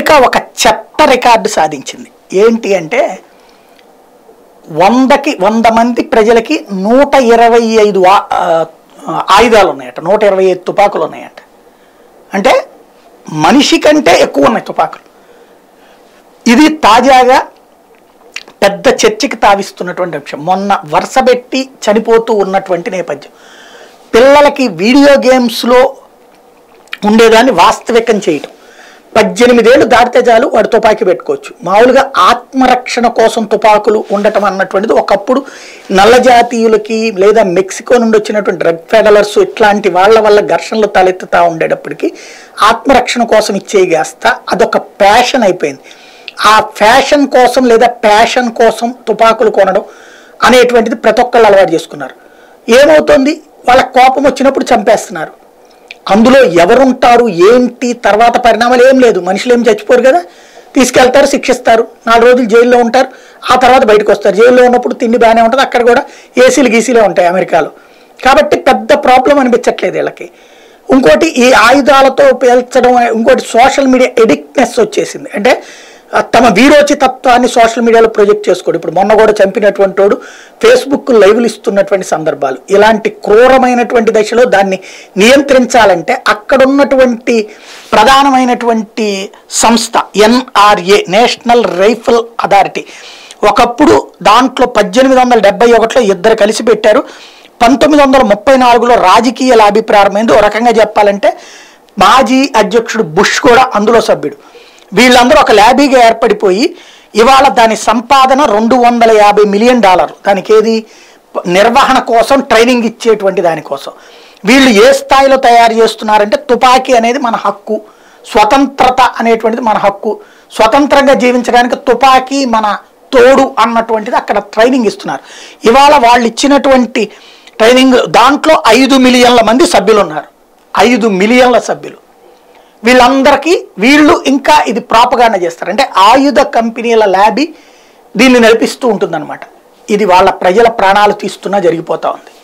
America ఒక చెత్త record సాధించింది ఏంటి అంటే వందకి వంద మంది ప్రజలకి నూట ఇరవై ఐదు ఆ- ఆ, ఆయుధాలు ఉన్నాయట నూట ఇరవై ఐదు తుపాకులు ఉన్నాయట అంటే మనిషి కంటే ఎక్కువ ఉన్నాయి తుపాకులు ఇది తాజాగా పెద్ద చర్చకి తావిస్తున్నటువంటి అంశం మొన్న వరుసబెట్టి చనిపోతూ ఉన్నటువంటి నేపథ్యం పిల్లలకి వీడియో గేమ్స్లో ఉండేదాన్ని వాస్తవికం చేయటం పద్దెనిమిదేళ్ళు దాటితే చాలు వాడు తుపాకీ పెట్టుకోవచ్చు మామూలుగా ఆత్మరక్షణ కోసం తుపాకులు ఉండటం అన్నటువంటిది ఒకప్పుడు నల్ల జాతీయులకి లేదా మెక్సికో నుండి వచ్చినటువంటి డ్రగ్ ఫెడలర్స్ ఇట్లాంటి వాళ్ళ వల్ల ఘర్షణలు తలెత్తుతా ఉండేటప్పటికి ఆత్మరక్షణ కోసం ఇచ్చేగాస్త అదొక ప్యాషన్ అయిపోయింది ఆ ఫ్యాషన్ కోసం లేదా ప్యాషన్ కోసం తుపాకులు కొనడం అనేటువంటిది ప్రతి ఒక్కళ్ళు అలవాటు చేసుకున్నారు ఏమవుతుంది వాళ్ళ కోపం వచ్చినప్పుడు చంపేస్తున్నారు అందులో ఎవరుంటారు ఏంటి తర్వాత పరిణామాలు ఏం లేదు మనుషులు ఏం చచ్చిపోరు కదా తీసుకెళ్తారు శిక్షిస్తారు నాలుగు రోజులు జైల్లో ఉంటారు ఆ తర్వాత బయటకు వస్తారు జైల్లో ఉన్నప్పుడు తిండి బాగానే ఉంటుంది అక్కడ కూడా ఏసీలు గీసీలే ఉంటాయి అమెరికాలో కాబట్టి పెద్ద ప్రాబ్లం అనిపించట్లేదు వీళ్ళకి ఇంకోటి ఈ ఆయుధాలతో పేల్చడం అనే- ఇంకోటి సోషల్ మీడియా ఎడిక్ట్నెస్ వచ్చేసింది అంటే ఆ, తమ వీరోచితత్వాన్ని సోషల్ మీడియాలో ప్రొజెక్ట్ చేసుకోడు ఇప్పుడు మొన్న కూడా చంపినటువంటి వాడు ఫేస్బుక్ లైవ్లు ఇస్తున్నటువంటి సందర్భాలు ఇలాంటి క్రూరమైనటువంటి దశలో దాన్ని నియంత్రించాలంటే అక్కడ ఉన్నటువంటి ప్రధానమైనటువంటి సంస్థ ఎన్ఆర్ఏ నేషనల్ రైఫిల్ అథారిటీ ఒకప్పుడు దాంట్లో పద్దెనిమిది వందల డెబ్బై ఒకటిలో ఇద్దరు కలిసి పెట్టారు పంతొమ్మిది వందల ముప్పై నాలుగులో రాజకీయ లాభి ప్రారంభమైంది ఒక రకంగా చెప్పాలంటే మాజీ అధ్యక్షుడు బుష్ కూడా అందులో సభ్యుడు వీళ్ళందరూ ఒక ల్యాబీగా ఏర్పడిపోయి ఇవాళ దాని సంపాదన రెండు వందల యాభై మిలియన్ డాలర్లు దానికి ఏది నిర్వహణ కోసం ట్రైనింగ్ ఇచ్చేటువంటి దానికోసం వీళ్ళు ఏ స్థాయిలో తయారు చేస్తున్నారంటే తుపాకీ అనేది మన హక్కు స్వతంత్రత అనేటువంటిది మన హక్కు స్వతంత్రంగా జీవించడానికి తుపాకీ మన తోడు అన్నటువంటిది అక్కడ ట్రైనింగ్ ఇస్తున్నారు ఇవాళ వాళ్ళు ఇచ్చినటువంటి ట్రైనింగ్ దాంట్లో ఐదు మిలియన్ల మంది సభ్యులు ఉన్నారు ఐదు మిలియన్ల సభ్యులు వీళ్ళందరికీ వీళ్ళు ఇంకా ఇది ప్రాపగాండ చేస్తారు అంటే ఆయుధ కంపెనీల ల్యాబి దీన్ని నడిపిస్తూ ఉంటుందన్నమాట ఇది వాళ్ళ ప్రజల ప్రాణాలు తీస్తున్నా జరిగిపోతా ఉంది